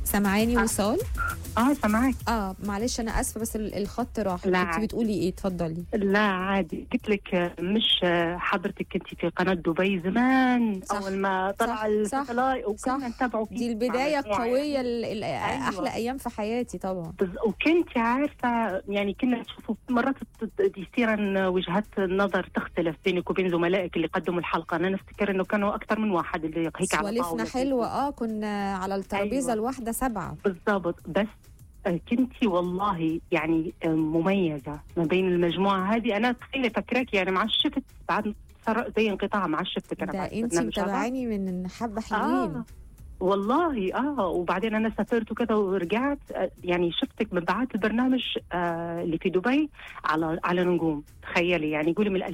سامعاني آه. وصال اه سامعك اه معلش انا اسفه بس ال- الخط راح لا كنت عادي. بتقولي ايه اتفضلي لا عادي قلت لك آه، مش آه، حضرتك كنت في قناه دبي زمان صح. اول ما صح. طلع صح. الساتلايت صح. وكنا نتابعه فيه دي مع البدايه مجموعة. القويه ال- ال- أيوة. احلى ايام في حياتي طبعا بز- وكنت عارفه يعني كنا نشوفوا مرات ت- يصير إن وجهات النظر تختلف بينك وبين زملائك اللي قدموا الحلقه انا نفتكر انه كانوا اكثر من واحد اللي هيك على سوالفنا طاولة. حلوه اه كنا على الترابيزه أيوة. الواحده سبعه بالضبط بس آه، كنتي والله يعني آه، مميزه ما بين المجموعه هذه انا تخيلي فكرك يعني مع الشفت بعد صار زي انقطاع مع الشفت انا ده بعد انت البرنامج هذا. متابعاني من حبه حلوين آه والله اه وبعدين انا سافرت وكذا ورجعت آه، يعني شفتك من بعد البرنامج آه اللي في دبي على على نجوم تخيلي يعني قولي من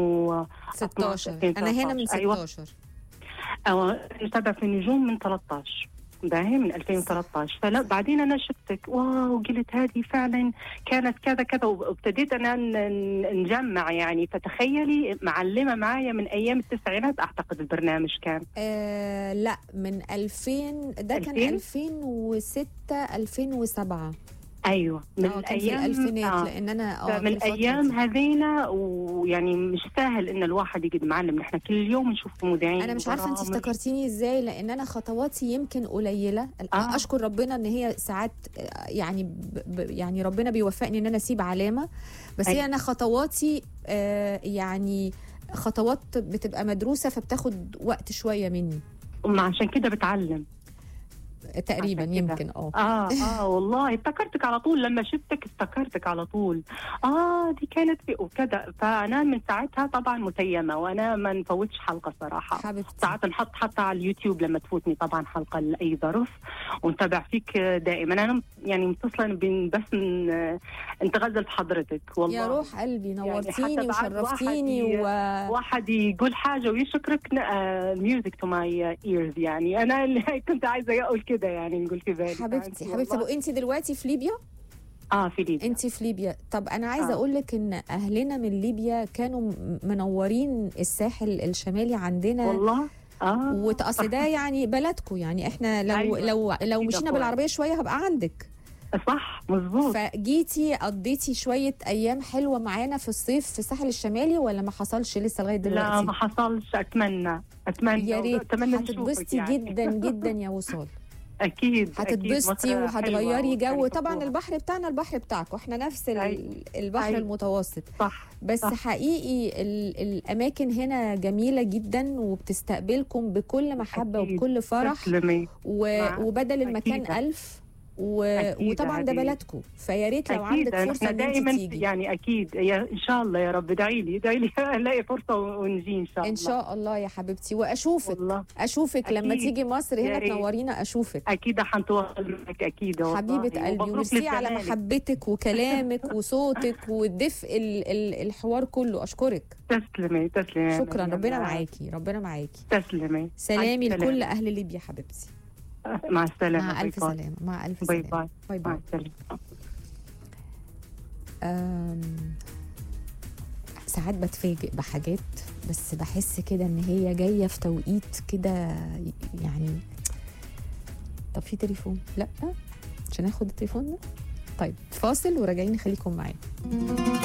2016 16 انا هنا من 16 أيوة. أو نتابع في النجوم من 13 باهي من 2013 فلا بعدين انا شفتك واو قلت هذه فعلا كانت كذا كذا وابتديت انا ن- ن- نجمع يعني فتخيلي معلمه معايا من ايام التسعينات اعتقد البرنامج كان آه لا من 2000 ده كان 2000 2006 2007 ايوه من اه كان في الايام الالفينات آه. لان انا اه من الفترة الايام دي. هذينا ويعني مش سهل ان الواحد يقعد معلم نحن كل يوم نشوف مذيعين انا مش عارفه انت وبرامج. افتكرتيني ازاي لان انا خطواتي يمكن قليله آه. اشكر ربنا ان هي ساعات آه، يعني ب... ب... يعني ربنا بيوفقني ان انا اسيب علامه بس هي أيوة. انا خطواتي آه يعني خطوات بتبقى مدروسه فبتاخد وقت شويه مني أم عشان كده بتعلم تقريبا عشان كده. يمكن اه اه اه والله افتكرتك على طول لما شفتك افتكرتك على طول اه دي كانت في وكذا فانا من ساعتها طبعا متيمه وانا ما نفوتش حلقه صراحه حبيبتي ساعات نحط حتى على اليوتيوب لما تفوتني طبعا حلقه لاي ظرف ونتابع فيك دائما انا يعني متصله بين بس ن- نتغزل في حضرتك والله يا روح قلبي حتى نورتيني بعد وشرفتيني واحد و واحد يقول حاجه ويشكرك ميوزك تو ماي ايرز يعني انا اللي كنت عايزه اقول كده يعني نقول في بالي حبيبتي والله. حبيبتي طب انت دلوقتي في ليبيا اه في ليبيا انت في ليبيا طب انا عايزه آه. اقول لك ان اهلنا من ليبيا كانوا م- منورين الساحل الشمالي عندنا والله اه وتقص ده يعني بلدكم يعني احنا لو أيوة. لو لو أكيد مشينا أخويا. بالعربيه شويه هبقى عندك صح مظبوط فجيتي قضيتي شويه ايام حلوه معانا في الصيف في الساحل الشمالي ولا ما حصلش لسه لغايه لا دلوقتي ما حصلش اتمنى اتمنى يا ريت اتمنى نشوفك هتتبسطي يعني. جدا جدا يا وصال اكيد أكيد. هتتبسطي مصر وهتغيري حلوة جو وكانت طبعا مفتوحة. البحر بتاعنا البحر بتاعكم احنا نفس ال- أيوة. البحر أيوة. المتوسط صح بس صح. حقيقي ال- الاماكن هنا جميله جدا وبتستقبلكم بكل محبه أكيد. وبكل فرح تسلمي و... نعم. وبدل المكان أكيد. ألف و... أكيد وطبعا ده هذه- بلدكم فيا ريت لو عندك اكيد فرصه احنا ان انت دائما تيجي يعني اكيد يا ان شاء الله يا رب ادعي لي ادعي لي الاقي فرصه ونجي ان شاء الله ان شاء الله يا حبيبتي واشوفك والله اشوفك لما أكيد. تيجي مصر يا هنا ريت. تنورينا اشوفك اكيد حنتواصل معك اكيد والله حبيبه قلبي ومبروك وميرسي على للزمالك. محبتك وكلامك وصوتك والدفء ال... ال... الحوار كله اشكرك تسلمي تسلمي يا شكرا مريم. ربنا معاكي ربنا معاكي تسلمي سلامي مع لكل السلامة. اهل ليبيا حبيبتي مع السلامه مع باي الف باي. سلامه مع الف باي سلامه باي باي مع باي السلامه أم، ساعات بتفاجئ بحاجات بس بحس كده ان هي جايه في توقيت كده يعني طب في تليفون لا مش هناخد التليفون ده طيب فاصل وراجعين خليكم معايا